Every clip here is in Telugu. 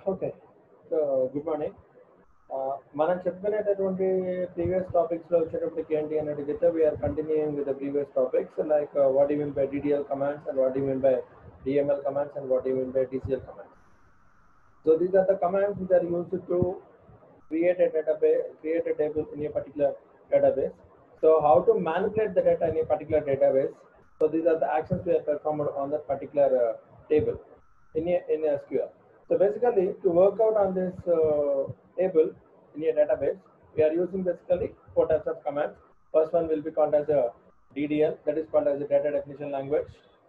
ఓకే సో గుడ్ మార్నింగ్ మనం చెప్పుకునేటటువంటి ప్రీవియస్ టాపిక్స్ లో వచ్చేటప్పటికి ఏంటి అని అడిగితే we are continuing with the previous topics like what you mean by DDL commands and what you mean by DML commands and what you mean by TCL commands so these are the commands which are used to create a database create a table in a particular database so how to manipulate the data in a particular database so these are the actions we have performed on that particular uh, table in a, in SQL so basically to work out on this uh, table in a database we are using basically four types of commands first one will be called as a DDL that is called as a data definition language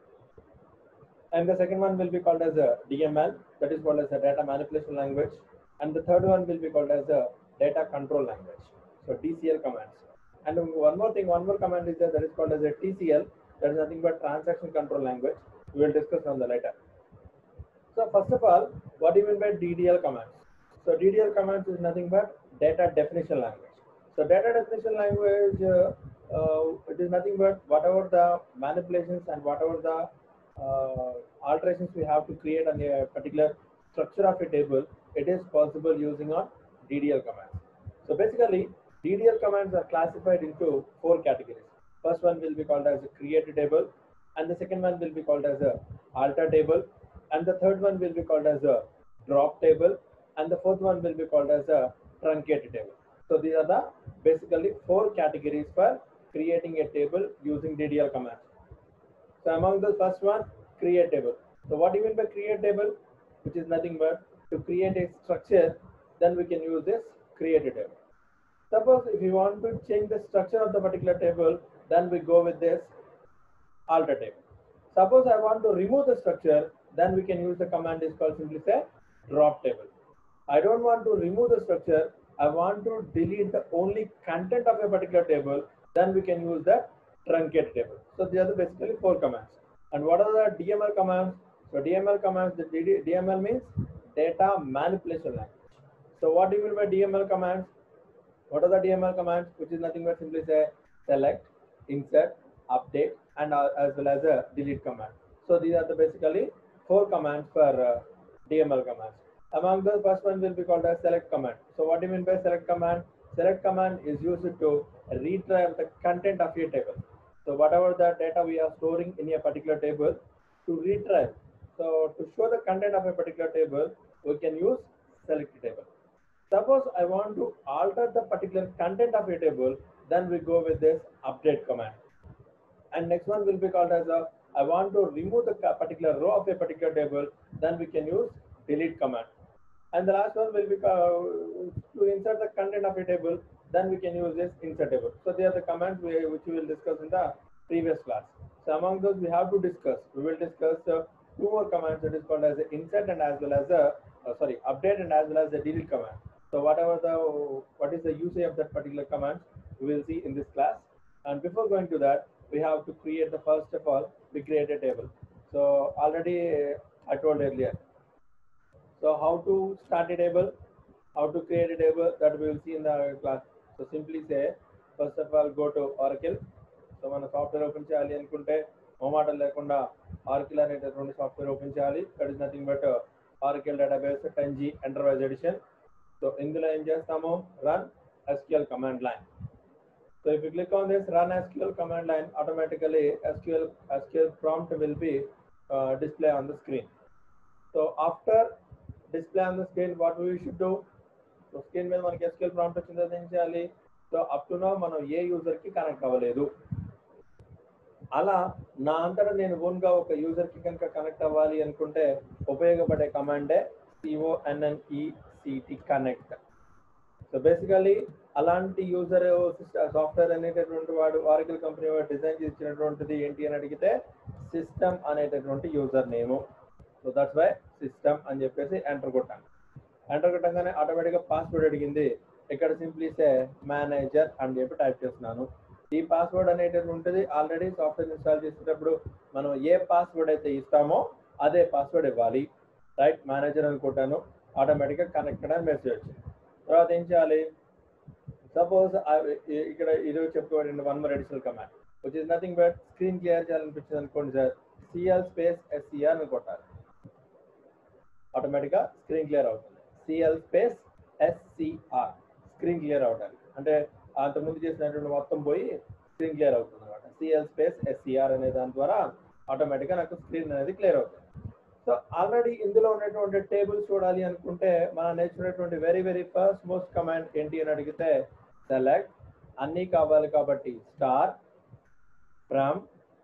and the second one will be called as a DML that is called as a data manipulation language and the third one will be called as a data control language so DCL commands and one more thing one more command is there that is called as a TCL that is nothing but transaction control language we will discuss on the later so first of all what do you mean by DDL commands so DDL commands is nothing but data definition language so data definition language uh, uh, it is nothing but whatever the manipulations and whatever the uh, alterations we have to create on a particular structure of a table, it is possible using on DDL commands. So basically, DDL commands are classified into four categories. First one will be called as a create table, and the second one will be called as a alter table, and the third one will be called as a drop table, and the fourth one will be called as a truncate table. So these are the basically four categories for creating a table using DDL commands. So among the first one, create table. So what do you mean by create table? Which is nothing but to create a structure, then we can use this create a table. Suppose if you want to change the structure of the particular table, then we go with this alter table. Suppose I want to remove the structure, then we can use the command is called simply say drop table. I don't want to remove the structure. I want to delete the only content of a particular table, then we can use the truncate table. So these are the basically four commands. And what are the DML commands? So DML commands, the DD, DML means data manipulation language. So what do you mean by DML commands? What are the DML commands? Which is nothing but simply say select, insert, update, and uh, as well as a delete command. So these are the basically four commands for uh, DML commands. Among the first one will be called as select command. So what do you mean by select command? Select command is used to retrieve the content of a table. So whatever the data we are storing in a particular table to retrieve. So to show the content of a particular table, we can use select table. Suppose I want to alter the particular content of a table, then we go with this update command. And next one will be called as a, I want to remove the particular row of a particular table, then we can use delete command. And the last one will be uh, to insert the content of a table, then we can use this insert table. So they are the commands we, which we will discuss in the previous class. So among those we have to discuss. We will discuss uh, two more commands that is called as the insert and as well as the uh, sorry update and as well as the delete command. So whatever the what is the usage of that particular command we will see in this class. And before going to that, we have to create the first of all we create a table. So already I told earlier. So how to start a table, how to create a table that we will see in the class. So simply say first of all go to Oracle. So మన సాఫ్ట్వేర్ ఓపెన్ చేయాలి అనుకుంటే మొమాటం లేకుండా ఆర్కిల్ అనేటటువంటి సాఫ్ట్వేర్ ఓపెన్ చేయాలి that is nothing but Oracle database ten G enterprise edition so ఇందులో ఏం చేస్తాము run SQL command line so if you click on this run SQL command line automatically SQL SQL prompt will be display on the screen so after display on the screen what we should do so screen మీద మనకి ఎస్క్యూఎల్ ప్రాంప్ట్ వచ్చింది ఏం చేయాలి సో అప్ టు నో మనం ఏ యూజర్ కి కనెక్ట్ అవ్వలేదు అలా నా అంతటా నేను ఓన్ గా ఒక యూజర్ కి కనుక కనెక్ట్ అవ్వాలి అనుకుంటే ఉపయోగపడే కమాండే సిఓఎన్ఎన్ఈసిటి కనెక్ట్ సో బేసికలీ అలాంటి యూజర్ సాఫ్ట్వేర్ అనేటటువంటి వాడు ఆరికల్ కంపెనీ వాడు డిజైన్ చేసినటువంటిది ఏంటి అని అడిగితే సిస్టమ్ అనేటటువంటి user name so that's why system అని చెప్పేసి ఎంటర్ కొట్టాను ఎంటర్ కొట్టంగానే ఆటోమేటిక్గా పాస్వర్డ్ అడిగింది ఇక్కడ సింప్లీ సే మేనేజర్ అని చెప్పి టైప్ చేస్తున్నాను ఈ పాస్వర్డ్ అనేటటువంటిది ఆల్రెడీ సాఫ్ట్వేర్ ఇన్స్టాల్ చేసేటప్పుడు మనం ఏ పాస్వర్డ్ అయితే ఇస్తామో అదే పాస్వర్డ్ ఇవ్వాలి రైట్ మేనేజర్ అనుకుంటాను ఆటోమేటిక్గా కనెక్టెడ్ అని మెసేజ్ వచ్చింది తర్వాత ఏం చేయాలి సపోజ్ ఇక్కడ ఇది చెప్పుకోండి one more additional command which is nothing but screen clear చేయాలనిపించింది అనుకోండి సార్ సిఎల్ స్పేస్ ఎస్సిఆర్ అని కొట్టాలి ఆటోమేటిక్గా స్క్రీన్ క్లియర్ అవుతుంది CL space SCR screen clear అవడానికి అంటే అంతకుముందు చేసినటువంటి మొత్తం పోయి స్క్రీన్ క్లియర్ అవుతుంది అనమాట సిఎల్ స్పేస్ ఎస్సిఆర్ అనే దాని ద్వారా ఆటోమేటిక్గా నాకు స్క్రీన్ అనేది క్లియర్ అవుతుంది సో ఆల్రెడీ ఇందులో ఉన్నటువంటి టేబుల్ చూడాలి అనుకుంటే మనం నేర్చుకున్నటువంటి very very first most command ఏంటి అని అడిగితే సెలెక్ట్ అన్నీ కావాలి కాబట్టి స్టార్ ఫ్రమ్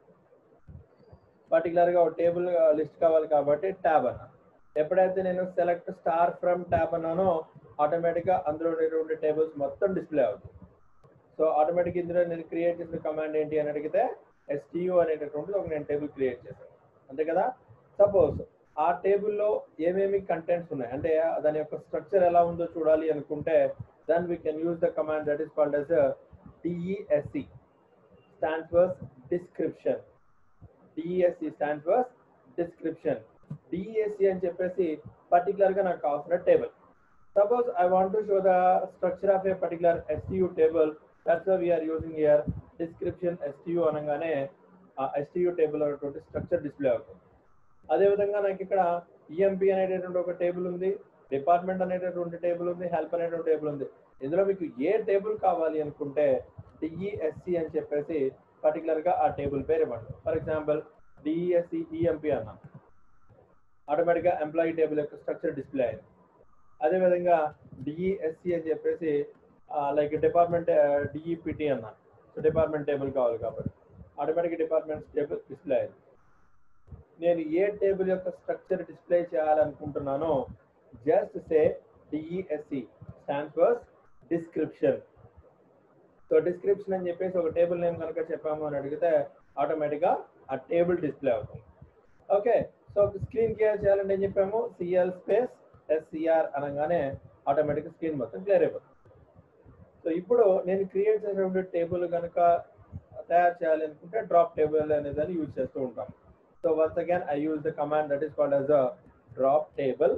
పర్టికులర్గా ఒక టేబుల్ లిస్ట్ కావాలి కాబట్టి ట్యాబ్ అన్న ఎప్పుడైతే నేను సెలెక్ట్ స్టార్ ఫ్రమ్ ట్యాబ్ అన్నానో ఆటోమేటిక్గా అందులో ఉన్నటువంటి టేబుల్స్ మొత్తం డిస్ప్లే అవుతుంది సో ఆటోమేటిక్ ఇందులో నేను క్రియేట్ చేసిన కమాండ్ ఏంటి అని అడిగితే ఎస్టీయూ అనేటటువంటిది ఒక నేను టేబుల్ క్రియేట్ చేశాను అంతే కదా సపోజ్ ఆ టేబుల్లో ఏమేమి కంటెంట్స్ ఉన్నాయి అంటే దాని యొక్క స్ట్రక్చర్ ఎలా ఉందో చూడాలి అనుకుంటే then we can use the command that is called as DESC stands for description DESC stands for description DESC అని చెప్పేసి పర్టికులర్ గా నాకు కావాల్సిన table suppose I want to show the structure of a particular STU table that's we are using here description STU అనగానే ఆ ఎస్టియు టేబుల్ అనేటువంటి స్ట్రక్చర్ డిస్ప్లే అవుతుంది అదేవిధంగా నాకు ఇక్కడ ఈఎంపి అనేటటువంటి ఒక టేబుల్ ఉంది డిపార్ట్మెంట్ అనేటటువంటి టేబుల్ ఉంది హెల్ప్ అనేటువంటి టేబుల్ ఉంది ఇందులో మీకు ఏ టేబుల్ కావాలి అనుకుంటే డిఈఎస్సి అని చెప్పేసి పర్టికులర్ గా ఆ టేబుల్ పేరు ఇవ్వండి ఫర్ ఎగ్జాంపుల్ డిఈఎస్సి ఈఎంపి అన్నాం ఆటోమేటిక్ గా ఎంప్లాయీ టేబుల్ యొక్క స్ట్రక్చర్ డిస్ప్లే అయింది అదేవిధంగా డిఈఎస్సి అని చెప్పేసి లైక్ డిపార్ట్మెంట్ డిఈపిటి అన్నా సో డిపార్ట్మెంట్ టేబుల్ కావాలి కాబట్టి ఆటోమేటిక్ డిపార్ట్మెంట్ టేబుల్ డిస్ప్లే అయింది నేను ఏ టేబుల్ యొక్క స్ట్రక్చర్ డిస్ప్లే చేయాలనుకుంటున్నానో just say DESC stand for description so description అని చెప్పేసి ఒక టేబుల్ నేమ్ కనుక చెప్పాము అని అడిగితే ఆటోమేటిక్గా ఆ టేబుల్ డిస్ప్లే అవుతుంది ఓకే సో స్క్రీన్ క్లియర్ చేయాలంటే ఏం చెప్పాము సిఎల్ స్పేస్ ఎస్సిఆర్ అనగానే ఆటోమేటిక్ స్క్రీన్ మొత్తం క్లియర్ అయిపోతుంది సో ఇప్పుడు నేను క్రియేట్ చేసినటువంటి టేబుల్ కనుక తయారు చేయాలి అనుకుంటే డ్రాప్ టేబుల్ అనే దాన్ని యూజ్ చేస్తూ ఉంటాం so once again I use the command that is called as a drop table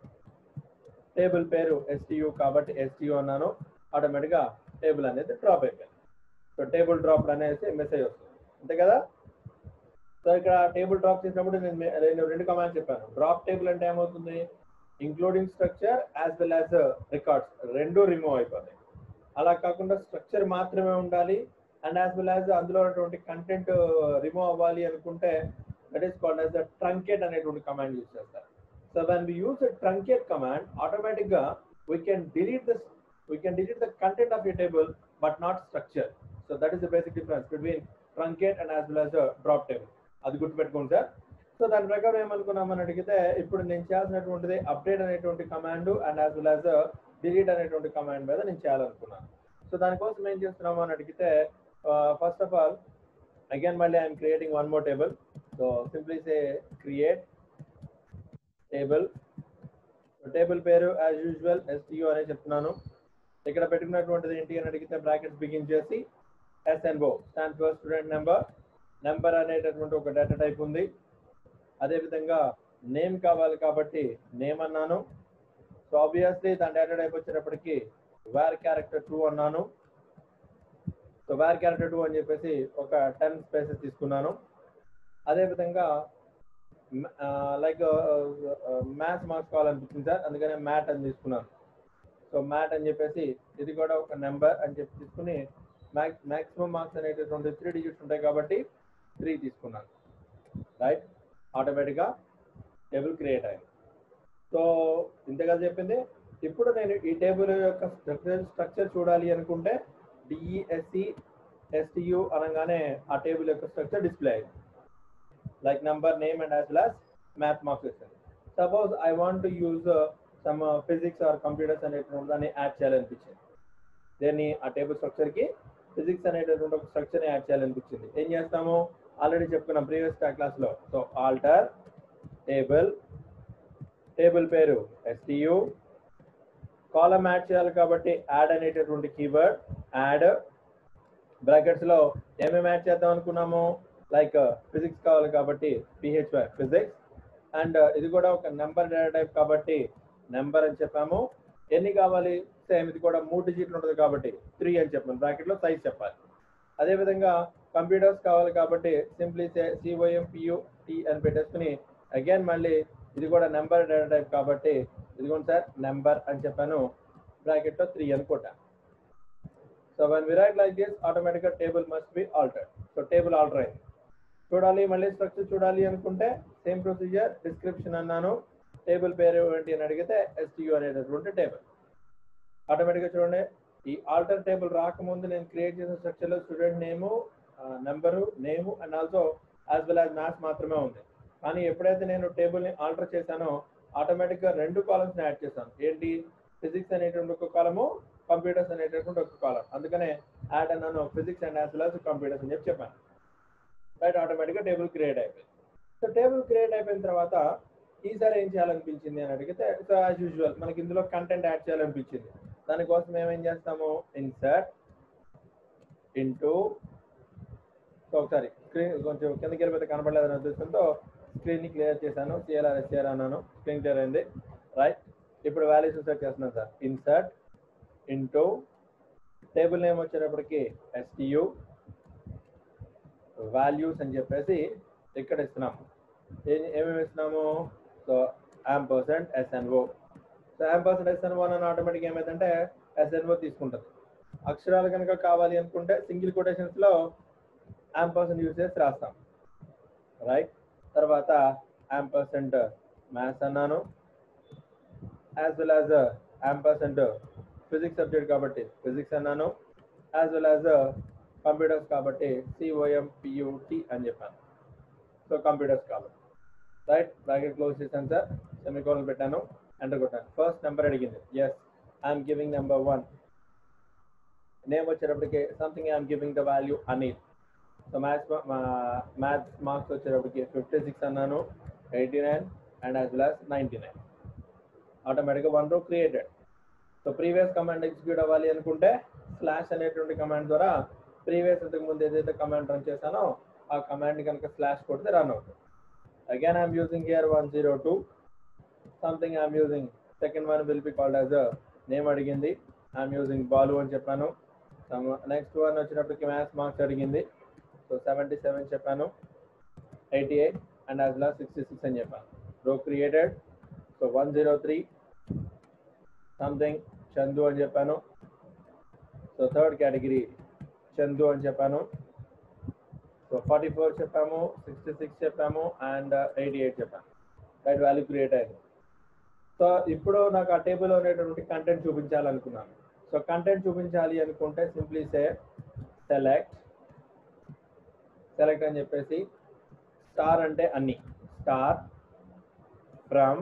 table పేరు ఎస్టియు కాబట్టి ఎస్టియు అన్నాను ఆటోమేటిక్గా టేబుల్ అనేది డ్రాప్ అయిపోయింది సో టేబుల్ డ్రాప్ అనేసి మెసేజ్ వస్తుంది అంతే కదా సో ఇక్కడ టేబుల్ డ్రాప్ చేసినప్పుడు నేను నేను రెండు కమాండ్స్ చెప్పాను డ్రాప్ టేబుల్ అంటే ఏమవుతుంది including structure as well as records రెండు రిమూవ్ అయిపోతాయి అలా కాకుండా స్ట్రక్చర్ మాత్రమే ఉండాలి అండ్ యాజ్ వెల్ యాజ్ అందులో ఉన్నటువంటి కంటెంట్ రిమూవ్ అవ్వాలి అనుకుంటే that is called as truncate అనేటువంటి కమాండ్ యూజ్ చేస్తారు so when we use truncate command automatic గా we can delete the we can delete the content of a table but not structure so that is the basic difference between truncate and as well as drop table అది గుర్తుపెట్టుకోండి సార్ సో దాని ప్రకారం ఏమనుకున్నామని అడిగితే ఇప్పుడు నేను చేయాల్సినటువంటిది అప్డేట్ అనేటువంటి command and as well as delete అనేటువంటి కమాండ్ మీద నేను చేయాలనుకున్నాను సో దానికోసం ఏం చేస్తున్నాము అని అడిగితే ఫస్ట్ ఆఫ్ ఆల్ అగైన్ మళ్ళీ I'm creating one more table so simply say create table table పేరు యాజ్ యూజువల్ ఎస్టియు అనే చెప్తున్నాను ఇక్కడ పెట్టుకున్నటువంటిది ఏంటి అని అడిగితే బ్రాకెట్స్ బిగిన్ చేసి SNO stand for student number number అనేటటువంటి ఒక డేటా టైప్ ఉంది అదేవిధంగా నేమ్ కావాలి కాబట్టి నేమ్ అన్నాను సో ఆబ్వియస్లీ దాని డేటా టైప్ వచ్చేటప్పటికి వేర్ క్యారెక్టర్ టూ అన్నాను సో వేర్ క్యారెక్టర్ టూ అని చెప్పేసి ఒక టెన్ స్పేసెస్ తీసుకున్నాను అదేవిధంగా లైక్ మ్యాథ్స్ మార్క్స్ కావాలనిపించింది సార్ అందుకనే మ్యాట్ అని తీసుకున్నాను సో మ్యాట్ అని చెప్పేసి ఇది కూడా ఒక నెంబర్ అని చెప్పి తీసుకుని మ్యాక్స్ మ్యాక్సిమం మార్క్స్ అనేటటువంటి త్రీ డిజిట్స్ ఉంటాయి కాబట్టి త్రీ తీసుకున్నాను రైట్ ఆటోమేటిక్గా టేబుల్ క్రియేట్ అయింది సో ఇంతగా చెప్పింది ఇప్పుడు నేను ఈ టేబుల్ యొక్క స్ట్రక్చర్ స్ట్రక్చర్ చూడాలి అనుకుంటే డిఈఎస్సి ఎస్టియు అనగానే ఆ టేబుల్ యొక్క స్ట్రక్చర్ డిస్ప్లే అయింది like number name and as well as math marks ఇస్తుంది suppose I want to use some physics or computers అనేటువంటి దాన్ని యాడ్ చేయాలనిపించింది దీన్ని ఆ టేబుల్ స్ట్రక్చర్కి ఫిజిక్స్ అనేటటువంటి ఒక స్ట్రక్చర్ని యాడ్ చేయాలనిపించింది ఏం చేస్తాము ఆల్రెడీ చెప్పుకున్నాం ప్రీవియస్ క్లాస్లో సో ఆల్టర్ టేబుల్ టేబుల్ పేరు ఎస్టియు కాలం యాడ్ చేయాలి కాబట్టి యాడ్ అనేటటువంటి కీవర్డ్ యాడ్ బ్రాకెట్స్ లో ఏమేమి యాడ్ చేద్దాం అనుకున్నాము లైక్ ఫిజిక్స్ కావాలి కాబట్టి పిహెచ్వై ఫిజిక్స్ అండ్ ఇది కూడా ఒక నెంబర్ డేటా టైప్ కాబట్టి నెంబర్ అని చెప్పాము ఎన్ని కావాలి సేమ్ ఇది కూడా మూడు డిజిట్లు ఉంటుంది కాబట్టి త్రీ అని చెప్పాను బ్రాకెట్ లో సైజ్ చెప్పాలి అదేవిధంగా కంప్యూటర్స్ కావాలి కాబట్టి సింప్లీ సిఓఎం పియు టి అని పెట్టేసుకుని అగైన్ మళ్ళీ ఇది కూడా నెంబర్ డేటా టైప్ కాబట్టి ఇదిగోండి సార్ నెంబర్ అని చెప్పాను బ్రాకెట్ లో త్రీ అనుకుంటా so one we write like this automatic గా table must be altered so table alter అయింది చూడాలి మళ్ళీ స్ట్రక్చర్ చూడాలి అనుకుంటే సేమ్ ప్రొసీజర్ డిస్క్రిప్షన్ అన్నాను టేబుల్ పేరు ఏంటి అని అడిగితే ఎస్టియు అనేటటువంటి టేబుల్ ఆటోమేటిక్గా చూడండి ఈ ఆల్టర్ టేబుల్ రాకముందు నేను క్రియేట్ చేసిన స్ట్రక్చర్ లో student name number name and also as well as maths మాత్రమే ఉంది కానీ ఎప్పుడైతే నేను టేబుల్ ని ఆల్టర్ చేశానో ఆటోమేటిక్ గా రెండు కాలమ్స్ ని యాడ్ చేశాను ఏంటి ఫిజిక్స్ అనేటువంటి ఒక కాలము కంప్యూటర్స్ అనేటటువంటి ఒక కాలం అందుకనే యాడ్ అన్నాను physics and as well as computers అని చెప్పి చెప్పాను రైట్ ఆటోమేటిక్ గా టేబుల్ క్రియేట్ అయిపోయింది సో టేబుల్ క్రియేట్ అయిపోయిన తర్వాత ఈసారి ఏం చేయాలనిపించింది అని అడిగితే సో యాజ్ యూజువల్ మనకి ఇందులో కంటెంట్ యాడ్ చేయాలనిపించింది దానికోసం ఏమేం చేస్తాము ఇన్సర్ట్ ఇంటూ సో ఒకసారి స్క్రీన్ కొంచెం కిందకి వెళ్ళిపోతే కనపడలేదని ఉద్దేశంతో స్క్రీన్ ని క్లియర్ చేశాను సిఆర్ఆర్ ఎస్ఆర్ అన్నాను స్క్రీన్ క్లియర్ అయింది రైట్ ఇప్పుడు వాల్యూస్ ఇన్సర్ట్ చేస్తున్నాను sir insert into table name వచ్చేటప్పటికి ఎస్టియు వాల్యూస్ అని చెప్పేసి ఇక్కడ ఇస్తున్నాము ఏ- ఏమేమి ఇస్తున్నాము so am percent SNO so am percent SNO అని ఆటోమేటిక్ ఏమైందంటే ఎస్ఎన్ఓ తీసుకుంటుంది అక్షరాలు కనుక కావాలి అనుకుంటే సింగిల్ కొటేషన్స్ లో యామ్ పర్సెంట్ యూజ్ చేసి రాస్తాం రైట్ తర్వాత యామ్ పర్సెంట్ మ్యాథ్స్ అన్నాను as well as am percent physics subject కాబట్టి ఫిజిక్స్ అన్నాను యాజ్ వెల్ యాజ్ కంప్యూటర్స్ కాబట్టి సిఓఎం పియూటి అని చెప్పాను సో కంప్యూటర్స్ కాబట్టి రైట్ బ్రాకెట్ క్లోజ్ చేశాను సార్ సెమికోలన్ పెట్టాను ఎంటర్ కొట్టాను ఫస్ట్ నెంబర్ అడిగింది yes I'm giving number one name వచ్చేటప్పటికి something I'm giving the value Anil so maths maths marks వచ్చేటప్పటికి ఫిఫ్టీ సిక్స్ అన్నాను eighty nine and as well as ninety nine ఆటోమేటిక్గా వన్ రో created so previous command execute అవ్వాలి అనుకుంటే స్లాష్ అనేటువంటి కమాండ్ ద్వారా ప్రీవియస్ ఇంతకు ముందు ఏదైతే కమాండ్ రన్ చేశానో ఆ కమాండ్ కనుక స్లాష్ కొడితే రన్ అవుతుంది again I'm using here one zero two something I'm using second one will be called as name అడిగింది ఐఎమ్ యూజింగ్ బాలు అని చెప్పాను నెక్స్ట్ వన్ వచ్చినప్పటికి మ్యాథ్స్ మార్క్స్ అడిగింది సో సెవెంటీ సెవెన్ చెప్పాను ఎయిటీ ఎయిట్ అండ్ యాజ్ లా సిక్స్టీ సిక్స్ అని చెప్పాను row created so one zero three something Chandu అని చెప్పాను సో థర్డ్ కేటగిరీ చందు అని చెప్పాను సో ఫార్టీ ఫోర్ చెప్పాము సిక్స్టీ సిక్స్ చెప్పాము అండ్ ఎయిటీ ఎయిట్ చెప్పాను రైట్ వాల్యూ క్రియేట్ అయింది సో ఇప్పుడు నాకు ఆ టేబుల్ ఉండేటువంటి కంటెంట్ చూపించాలనుకున్నాను సో కంటెంట్ చూపించాలి అనుకుంటే సింప్లీ సే సెలెక్ట్ సెలెక్ట్ అని చెప్పేసి స్టార్ అంటే అన్ని star from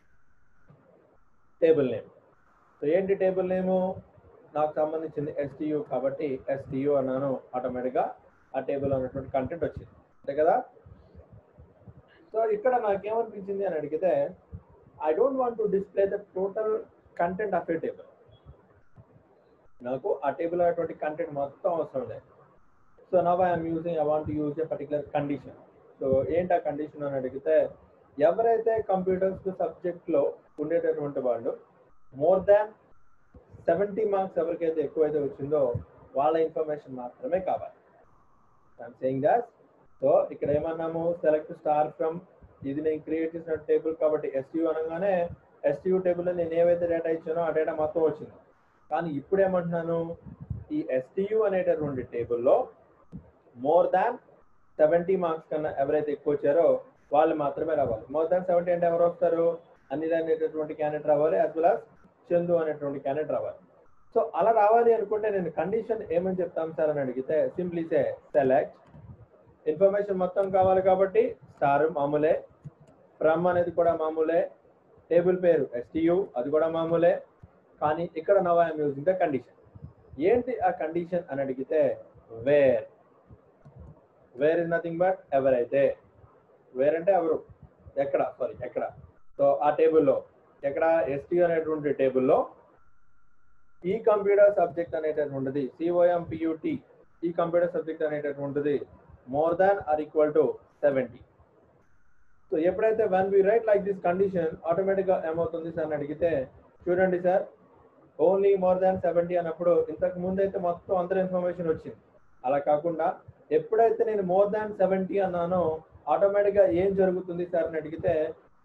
table name so ఏంటి టేబుల్ నేము నాకు సంబంధించింది ఎస్టియు కాబట్టి ఎస్టియు అన్నాను ఆటోమేటిక్గా ఆ టేబుల్ ఉన్నటువంటి కంటెంట్ వచ్చింది అంతే కదా సో ఇక్కడ నాకేమనిపించింది అని అడిగితే I don't want to display the total content of a table నాకు ఆ టేబుల్ అనేటువంటి కంటెంట్ మొత్తం అవసరం లేదు so now I'm using I want use a particular condition so ఏంటి ఆ కండిషన్ అని అడిగితే ఎవరైతే కంప్యూటర్స్ సబ్జెక్ట్ లో ఉండేటటువంటి వాళ్ళు మోర్ దాన్ సెవెంటీ మార్క్స్ ఎవరికైతే ఎక్కువైతే వచ్చిందో వాళ్ళ ఇన్ఫర్మేషన్ మాత్రమే కావాలి ఐఎమ్ సేయింగ్ దాట్ సో ఇక్కడ ఏమన్నాము సెలెక్ట్ స్టార్ ఫ్రమ్ ఇది నేను క్రియేట్ చేసిన టేబుల్ కాబట్టి ఎస్యూ అనగానే ఎస్యూ టేబుల్ నేను ఏవైతే డేటా ఇచ్చానో ఆ డేటా మొత్తం వచ్చింది కానీ ఇప్పుడు ఏమంటున్నాను ఈ ఎస్టియు అనేటటువంటి టేబుల్లో మోర్ దాన్ సెవెంటీ మార్క్స్ కన్నా ఎవరైతే ఎక్కువ వచ్చారో వాళ్ళు మాత్రమే రావాలి మోర్ దాన్ సెవెంటీ అంటే ఎవరు వస్తారు అన్ని అనేటటువంటి క్యాండిడేట్ రావాలి అస్ వెల్ చందు అనేటువంటి క్యాండిడేట్ రావాలి సో అలా రావాలి అనుకుంటే నేను కండిషన్ ఏమని చెప్తాను సార్ అని అడిగితే సింప్లీ సే సెలెక్ట్ ఇన్ఫర్మేషన్ మొత్తం కావాలి కాబట్టి స్టార్ మామూలే ఫ్రమ్ అనేది కూడా మామూలే టేబుల్ పేరు ఎస్టియు అది కూడా మామూలే కానీ ఇక్కడ now I'm using the condition ఏంటి ఆ కండిషన్ అని అడిగితే where where is nothing but ఎవరైతే వేర్ అంటే ఎవరు ఎక్కడ సారీ ఎక్కడ సో ఆ టేబుల్లో ఎక్కడ ఎస్టీ అనేటువంటి టేబుల్లో ఈ కంప్యూటర్ సబ్జెక్ట్ అనేటటువంటిది సిఓఎం పియుటి ఈ కంప్యూటర్ సబ్జెక్ట్ అనేటటువంటిది more than or equal to seventy so ఎప్పుడైతే one we write like this condition ఆటోమేటిక్గా ఏమవుతుంది సార్ అని అడిగితే చూడండి sir only more than seventy అన్నప్పుడు ఇంతకు ముందు అయితే మొత్తం అందరి ఇన్ఫర్మేషన్ వచ్చింది అలా కాకుండా ఎప్పుడైతే నేను మోర్ దాన్ సెవెంటీ అన్నానో ఆటోమేటిక్గా ఏం జరుగుతుంది సార్ అని అడిగితే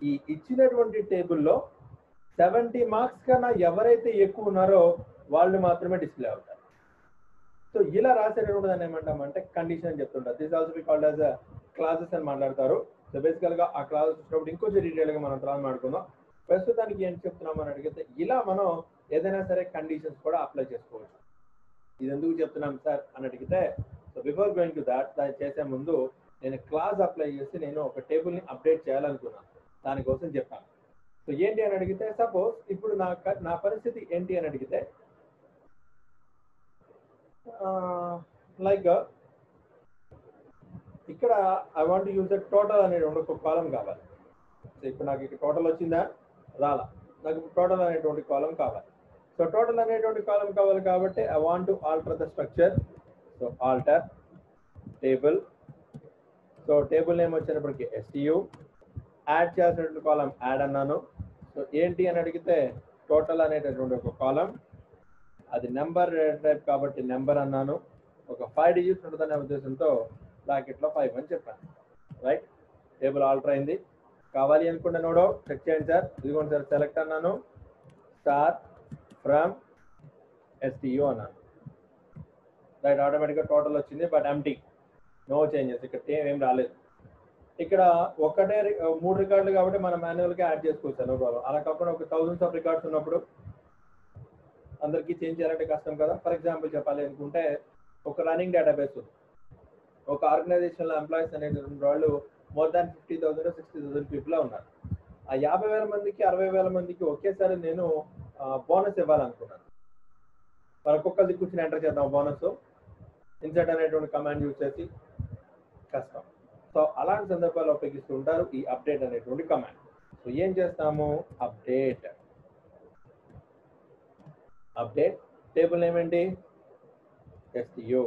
ఈ ఇచ్చినటువంటి టేబుల్లో సెవెంటీ మార్క్స్ కన్నా ఎవరైతే ఎక్కువ ఉన్నారో వాళ్ళు మాత్రమే డిస్ప్లే అవుతారు సో ఇలా రాసేటప్పుడు దాన్ని ఏమంటామంటే కండిషన్ అని చెప్తుంటారు this also be called as clauses అని మాట్లాడతారు సో బేసికల్ గా ఆ క్లాసెస్ వచ్చినప్పుడు ఇంకొంచెం డీటెయిల్ గా మనం తర్వాత మాట్లాడుకుందాం ప్రస్తుతానికి ఏం చెప్తున్నాం అని అడిగితే ఇలా మనం ఏదైనా సరే కండిషన్స్ కూడా అప్లై చేసుకోవచ్చు ఇది ఎందుకు చెప్తున్నాం సార్ అని అడిగితే so before going to that దాన్ని చేసే ముందు నేను క్లాస్ అప్లై చేసి నేను ఒక టేబుల్ ని అప్డేట్ చేయాలనుకున్నాను దానికోసం చెప్పాను సో ఏంటి అని అడిగితే సపోజ్ ఇప్పుడు నా క- నా పరిస్థితి ఏంటి అని అడిగితే లైక్ ఇక్కడ I want use the total అనేటువంటి ఒక కాలం కావాలి సో ఇప్పుడు నాకు ఇక్కడ టోటల్ వచ్చిందా రాలా నాకు టోటల్ అనేటువంటి కాలం కావాలి సో టోటల్ అనేటువంటి కాలం కావాలి కాబట్టి I want to alter the structure so alter table so table name వచ్చేటప్పటికి ఎస్టియు యాడ్ చేసినటువంటి కాలం యాడ్ అన్నాను సో ఏంటి అని అడిగితే టోటల్ అనేటటువంటి ఒక కాలం అది నెంబర్ టైప్ కాబట్టి నెంబర్ అన్నాను ఒక ఫైవ్ డిజిట్స్ ఉంటుందనే ఉద్దేశంతో బ్రాకెట్లో ఫైవ్ అని చెప్పాను రైట్ టేబుల్ ఆల్టర్ అయింది కావాలి అనుకుంటే నోడో చెక్ చేయండి సార్ ఇదిగోండి సార్ సెలెక్ట్ అన్నాను స్టార్ ఫ్రమ్ ఎస్టియు అన్నాను రైట్ ఆటోమేటిక్గా టోటల్ వచ్చింది బట్ ఎంటీ నో చేంజెస్ ఇక్కడ ఏం ఏం రాలేదు ఇక్కడ ఒక్కటే రి- మూడు రికార్డులు కాబట్టి మనం మాన్యువల్గా యాడ్ చేసుకోవచ్చు నో ప్రాబ్లం అలా కాకుండా ఒక థౌసండ్స్ ఆఫ్ రికార్డ్స్ ఉన్నప్పుడు అందరికీ చేంజ్ చేయాలంటే కష్టం కదా ఫర్ ఎగ్జాంపుల్ చెప్పాలి అనుకుంటే ఒక రన్నింగ్ డేటాబేస్ ఉంది ఒక ఆర్గనైజేషన్లో ఎంప్లాయీస్ అనేటువంటి వాళ్ళు more than fifty thousand sixty thousand people ఉన్నారు ఆ యాభై వేల మందికి అరవై వేల మందికి ఒకేసారి నేను బోనస్ ఇవ్వాలనుకున్నాను మరి ఒక్కొక్క దిక్కుచ్చిన ఎంటర్ చేద్దాం బోనస్ ఇన్సర్ట్ అనేటువంటి కమాండ్ యూజ్ చేసి కష్టం సో అలాంటి సందర్భాల్లో ఉపయోగిస్తూ ఉంటారు ఈ అప్డేట్ అనేటువంటి కమాండ్ సో ఏం చేస్తాము అప్డేట్ అప్డేట్ టేబుల్ ఏమేంటి ఎస్టియు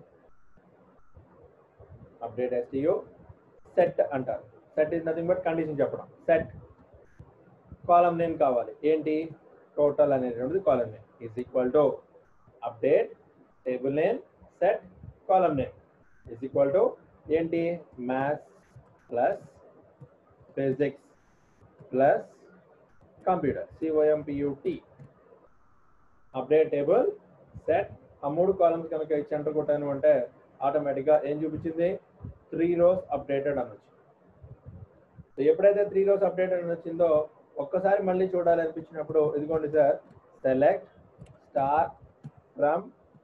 అప్డేట్ ఎస్టియు సెట్ అంటారు set is nothing but condition చెప్పడం సెట్ కాలం నేమ్ కావాలి ఏంటి టోటల్ అనేటువంటిది column name is equal to update table name set column name is equal to ఏంటి maths plus physics plus computer C O M P U T update table set ఆ మూడు కాలమ్స్ కనుక ఇచ్చి ఎంటర్ కొట్టాను అంటే ఆటోమేటిక్గా ఏం చూపించింది త్రీ రోస్ అప్డేటెడ్ అని వచ్చింది సో ఎప్పుడైతే త్రీ రోస్ అప్డేటెడ్ అని వచ్చిందో ఒక్కసారి మళ్ళీ చూడాలి అనిపించినప్పుడు ఇదిగోండి sir select star from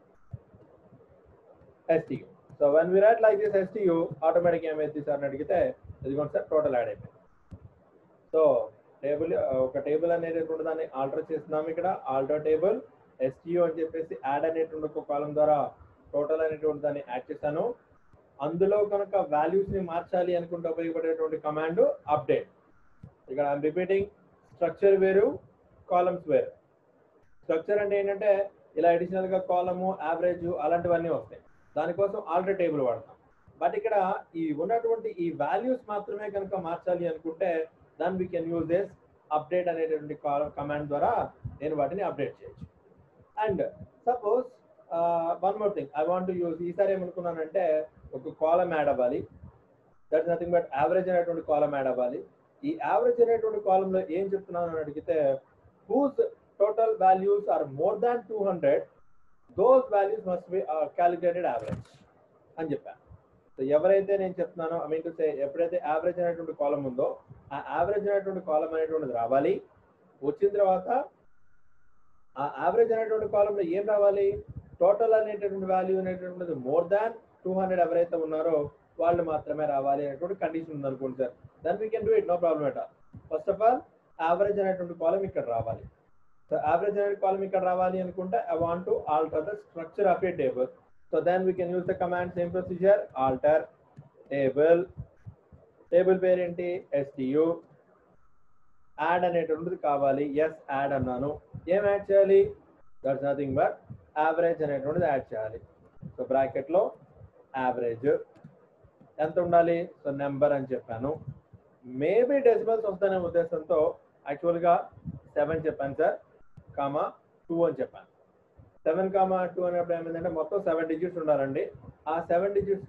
S T U so one we write like this S T U automatic ఏమైంది సార్ అని అడిగితే ఇదిగోండి సార్ టోటల్ యాడ్ అయిపోయింది సో టేబుల్ ఒక టేబుల్ అనేటటువంటి దాన్ని ఆల్టర్ చేస్తున్నాం ఇక్కడ ఆల్టర్ టేబుల్ ఎస్టీయూ అని చెప్పేసి యాడ్ అనేటువంటి ఒక కాలం ద్వారా టోటల్ అనేటువంటి దాన్ని యాడ్ చేశాను అందులో కనుక వాల్యూస్ ని మార్చాలి అనుకుంటే ఉపయోగపడేటువంటి కమాండ్ అప్డేట్ ఇక్కడ ఐఎమ్ రిపీటింగ్ స్ట్రక్చర్ వేరు కాలమ్స్ వేరు స్ట్రక్చర్ అంటే ఏంటంటే ఇలా అడిషనల్ గా కాలము యావరేజ్ అలాంటివన్నీ వస్తాయి దానికోసం ఆల్టర్ టేబుల్ వాడతాం బట్ ఇక్కడ ఈ ఉన్నటువంటి ఈ వాల్యూస్ మాత్రమే కనుక మార్చాలి అనుకుంటే దాన్ని we can use this update అనేటువంటి కమాండ్ ద్వారా నేను వాటిని అప్డేట్ చేయొచ్చు and suppose one more thing I want use ఈసారి ఏమనుకున్నానంటే ఒక కాలం యాడ్ అవ్వాలి దట్ నథింగ్ బట్ యావరేజ్ అనేటువంటి కాలం యాడ్ అవ్వాలి ఈ యావరేజ్ అనేటువంటి కాలంలో ఏం చెప్తున్నాను అని అడిగితే whose total values are more than two hundred those values must be calculated average అని చెప్పాను సో ఎవరైతే నేను చెప్తున్నానో ఐ మీన్ టు సే ఎప్పుడైతే యావరేజ్ అనేటువంటి కాలం ఉందో ఆ యావరేజ్ అనేటువంటి కాలం అనేటువంటిది రావాలి వచ్చిన తర్వాత ఆ యావరేజ్ అనేటువంటి కాలంలో ఏం రావాలి టోటల్ అనేటటువంటి వాల్యూ అనేటువంటిది మోర్ దాన్ టూ హండ్రెడ్ ఎవరైతే ఉన్నారో వాళ్ళు మాత్రమే రావాలి అనేటువంటి కండిషన్ ఉంది అనుకోండి sir then we can do it no problem at first of all average అనేటువంటి కాలం ఇక్కడ రావాలి సో యావరేజ్ అనే కాలం ఇక్కడ రావాలి అనుకుంటే I want to alter the structure of a table so then we can use the command same procedure alter table table పేరు ఏంటి ఎస్టియు యాడ్ అనేటువంటిది కావాలి ఎస్ యాడ్ అన్నాను ఏం యాడ్ చేయాలి దట్స్ నథింగ్ బట్ యావరేజ్ అనేటువంటిది యాడ్ చేయాలి సో బ్రాకెట్లో యావరేజ్ ఎంత ఉండాలి సో నెంబర్ అని చెప్పాను మేబీ డెసిమల్స్ వస్తానే ఉద్దేశంతో యాక్చువల్గా సెవెన్ చెప్పాను సార్ కామా టూ అని చెప్పాను సెవెన్ కామా టూ అనేప్పుడు ఏమైందంటే మొత్తం సెవెన్ డిజిట్స్ ఉండాలండి ఆ సెవెన్ డిజిట్స్ లో లాస్ట్ టూ డిజిట్స్ డెసిమల్స్ వస్తాయనే ఉద్దేశంతో కామా టూ అని చెప్పాను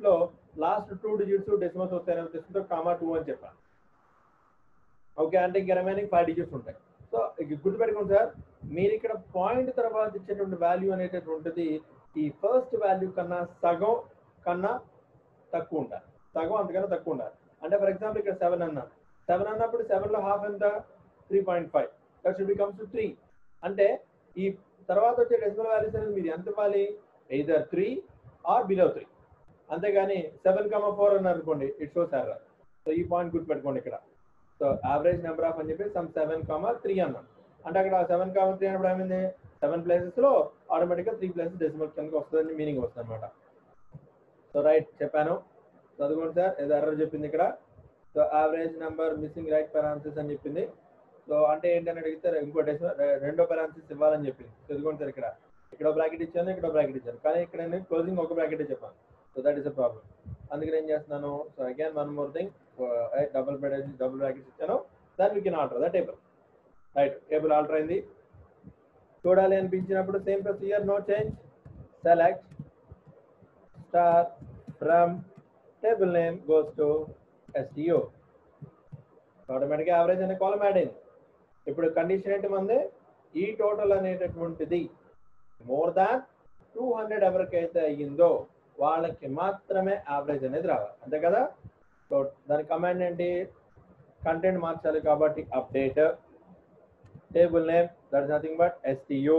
ఓకే అంటే ఇంకా రిమైనింగ్ ఫైవ్ డిజిట్స్ ఉంటాయి సో ఇక గుర్తుపెట్టుకోండి సార్ మీరు ఇక్కడ పాయింట్ తర్వాత ఇచ్చేటువంటి వాల్యూ అనేటటువంటిది ఈ ఫస్ట్ వాల్యూ కన్నా సగం కన్నా తక్కువ ఉండాలి సగం అంతకన్నా తక్కువ ఉండాలి అంటే ఫర్ ఎగ్జాంపుల్ ఇక్కడ సెవెన్ అన్నాను సెవెన్ అన్నప్పుడు సెవెన్ లో హాఫ్ ఎంత three point five that should becomes to three అంటే ఈ తర్వాత వచ్చే డెసిమల్ వాల్యూస్ అనేది మీరు ఎంత ఇవ్వాలి either three or below three అంతేగాని సెవెన్ కమా ఫోర్ అన్నారు అనుకోండి ఇట్ షోస్ ఎర్రర్ సో ఈ పాయింట్ గుర్తుపెట్టుకోండి ఇక్కడ సో యావరేజ్ నెంబర్ ఆఫ్ అని చెప్పి సమ్ సెవెన్ కామా త్రీ అన్నాం అంటే అక్కడ సెవెన్ కామా త్రీ అన్నప్పుడు ఏమైంది సెవెన్ ప్లేసెస్ లో ఆటోమేటిక్ గా త్రీ ప్లేసెస్ డెసిమల్ కిందకి వస్తుందని మీనింగ్ వస్తుంది అనమాట సో రైట్ చెప్పాను చదువుకోండి సార్ ఏదో ఎర్రర్ చెప్పింది ఇక్కడ so average number missing right parenthesis అని చెప్పింది సో అంటే ఏంటని అడిగితే ఇంకో డెసిమల్ రెండో పెరాన్సిస్ ఇవ్వాలని చెప్పింది చదువుకోండి సార్ ఇక్కడ ఇక్కడ బ్రాకెట్ ఇచ్చాను ఇక్కడ బ్రాకెట్ ఇచ్చాను కానీ ఇక్కడ నేను క్లోజింగ్ ఒక బ్రాకెట్ చెప్పాను so that is a problem అందుకని ఏం చేస్తున్నాను so again one more thing double bed double brackets ఇచ్చాను దాన్ని we can alter the table right table alter అయింది చూడాలి అనిపించినప్పుడు same procedure no change select star from table name goes to S T O automatic average అనే కాలం యాడ్ అయింది ఇప్పుడు కండిషన్ ఏంటి మంది ఈ టోటల్ అనేటటువంటిది మోర్ దాన్ టూ హండ్రెడ్ ఎవరికైతే అయ్యిందో వాళ్ళకి మాత్రమే యావరేజ్ అనేది రావాలి అంతే కదా సో దాని కమాండ్ ఏంటి కంటెంట్ మార్చాలి కాబట్టి update table name that nothing but S T U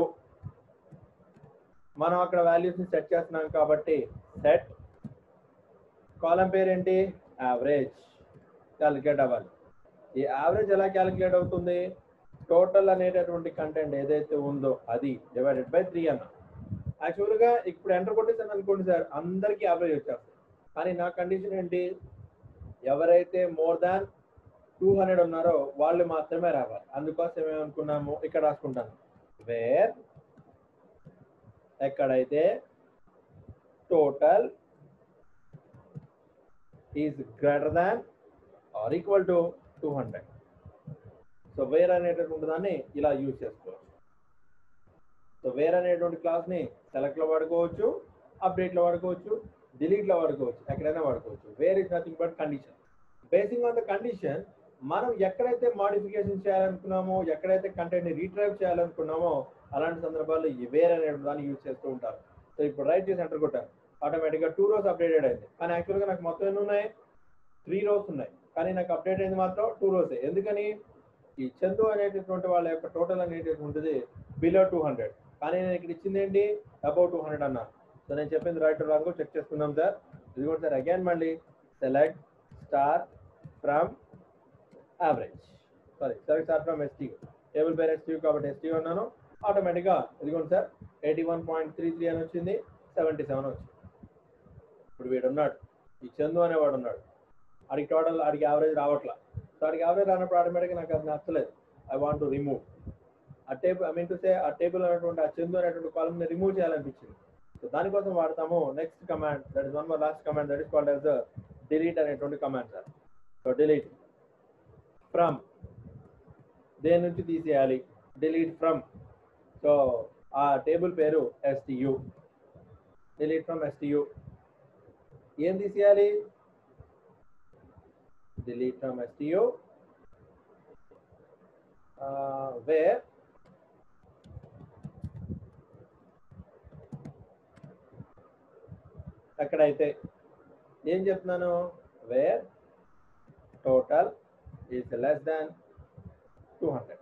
మనం అక్కడ వాల్యూస్ ని సెట్ చేస్తున్నాం కాబట్టి సెట్ కాలం పేరు ఏంటి యావరేజ్ క్యాలిక్యులేట్ అవ్వాలి ఈ యావరేజ్ ఎలా క్యాలిక్యులేట్ అవుతుంది టోటల్ అనేటటువంటి కంటెంట్ ఏదైతే ఉందో అది డివైడెడ్ బై త్రీ అన్న యాక్చువల్గా ఇప్పుడు ఎంటర్ కొట్టేసాను అనుకోండి సార్ అందరికీ యావరేజ్ వచ్చేస్తుంది కానీ నా కండిషన్ ఏంటి ఎవరైతే మోర్ దాన్ టూ హండ్రెడ్ ఉన్నారో వాళ్ళు మాత్రమే రావాలి అందుకోసం ఏమనుకున్నాము ఇక్కడ రాసుకుంటాను వేర్ ఎక్కడైతే total is greater than or equal to two hundred so where అనేటటువంటి దాన్ని ఇలా యూజ్ చేసుకోవచ్చు సో వేర్ అనేటువంటి క్లాస్ ని సెలెక్ట్ లో వాడుకోవచ్చు అప్డేట్ లో వాడుకోవచ్చు డిలీట్ లో వాడుకోవచ్చు ఎక్కడైనా వాడుకోవచ్చు where is nothing but condition basing on the condition మనం ఎక్కడైతే మాడిఫికేషన్ చేయాలనుకున్నామో ఎక్కడైతే కంటెంట్ ని రీట్రైవ్ చేయాలనుకున్నామో అలాంటి సందర్భాల్లో ఈ వేర్ అనే దాన్ని యూజ్ చేస్తూ ఉంటారు సో ఇప్పుడు రైట్ చేసి ఎంటర్ కొట్టాను ఆటోమేటిక్ గా టూ రోస్ అప్డేటెడ్ అయింది కానీ యాక్చువల్ గా నాకు మొత్తం ఎన్ని ఉన్నాయి త్రీ రోస్ ఉన్నాయి కానీ నాకు అప్డేట్ అయింది మాత్రం టూ రోసే ఎందుకని ఈ చందు అనేటటువంటి వాళ్ళ యొక్క టోటల్ అనేటటువంటిది బిలో టూ హండ్రెడ్ కానీ నేను ఇక్కడ ఇచ్చింది ఏంటి అబౌట్ టూ హండ్రెడ్ అన్నా సో నేను చెప్పింది రైట్ రాంగ్ చెక్ చేసుకుందాం సార్ ఇది కూడా సార్ అగైన్ మళ్ళీ select star from average sorry select star from S T table పేరు ఎస్టీ కాబట్టి ఎస్టీ ఉన్నాను ఆటోమేటిక్గా ఇదిగోండి sir eighty one point three three అని వచ్చింది సెవెంటీ సెవెన్ వచ్చింది ఇప్పుడు వీడు ఉన్నాడు ఈ చందు అనేవాడు ఉన్నాడు ఆడికి టోటల్ ఆడికి యావరేజ్ రావట్లా సో ఆడికి యావరేజ్ రానప్పుడు ఆటోమేటిక్గా నాకు అది నచ్చలేదు I want to remove a table I mean to say a table అనేటువంటి ఆ చందు అనేటువంటి కాలమ్ ని రిమూవ్ చేయాలనిపించింది సో దానికోసం వాడతాము next command that is one more last command that is called as delete అనేటువంటి command sir so delete from దేని నుంచి తీసేయాలి డిలీట్ ఫ్రమ్ సో ఆ టేబుల్ పేరు ఎస్టియు డిలీట్ ఫ్రమ్ ఎస్టియు ఏం తీసేయాలి delete from STO uh, where ఎక్కడైతే ఏం చెప్తున్నాను where total is less than two hundred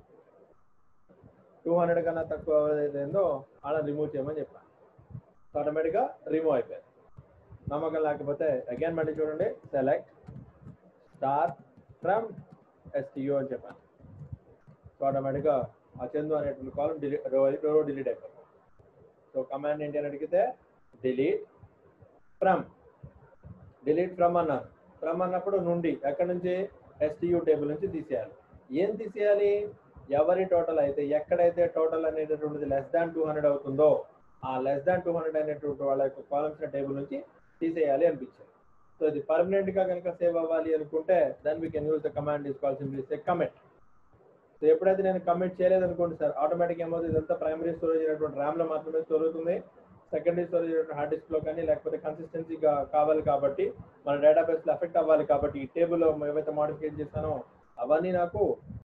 two hundred కన్నా తక్కువ ఏదైందో అలా రిమూవ్ చేయమని చెప్పాను ఆటోమేటిక్గా రిమూవ్ అయిపోయింది నమ్మకం లేకపోతే అగైన్ మళ్ళీ చూడండి సెలెక్ట్ స్టార్ ఫ్రమ్ ఎస్టియో అని చెప్పాను సో ఆటోమేటిక్గా ఆ చందు అనేటువంటి కాలం డిలీట్ రో డిలీట్ అయిపోతుంది సో కమాండ్ ఏంటి అని అడిగితే డిలీట్ ఫ్రమ్ డిలీట్ ఫ్రమ్ అన్నాను ఫ్రమ్ అన్నప్పుడు నుండి ఎక్కడి నుంచి ఎస్టియు టేబుల్ నుంచి తీసేయాలి ఏం తీసేయాలి ఎవరి టోటల్ అయితే ఎక్కడైతే టోటల్ అనేటటువంటిది లెస్ దాన్ టూ హండ్రెడ్ అవుతుందో ఆ లెస్ దాన్ టూ హండ్రెడ్ అనేటువంటి వాళ్ళ యొక్క కాలమ్స్ టేబుల్ నుంచి తీసేయాలి అనిపించింది సో ఇది పర్మనెంట్ గా కనుక సేవ్ అవ్వాలి అనుకుంటే then we can use the command is call simply say commit so ఎప్పుడైతే నేను కమిట్ చేయలేదు అనుకోండి సార్ ఆటోమేటిక్ ఏమవుతుంది ఇదంతా ప్రైమరీ స్టోరేజ్ అయినటువంటి ర్యామ్ లో మాత్రమే స్టోర్ అవుతుంది సెకండరీ స్టోరేజ్ అయినటువంటి హార్డ్ డిస్క్ లో కానీ లేకపోతే కన్సిస్టెన్సీగా కావాలి కాబట్టి మన డేటాబేస్ లో ఎఫెక్ట్ అవ్వాలి కాబట్టి ఈ టేబుల్ ఏవైతే మోడిఫికేషన్ చేస్తానో అవన్నీ నాకు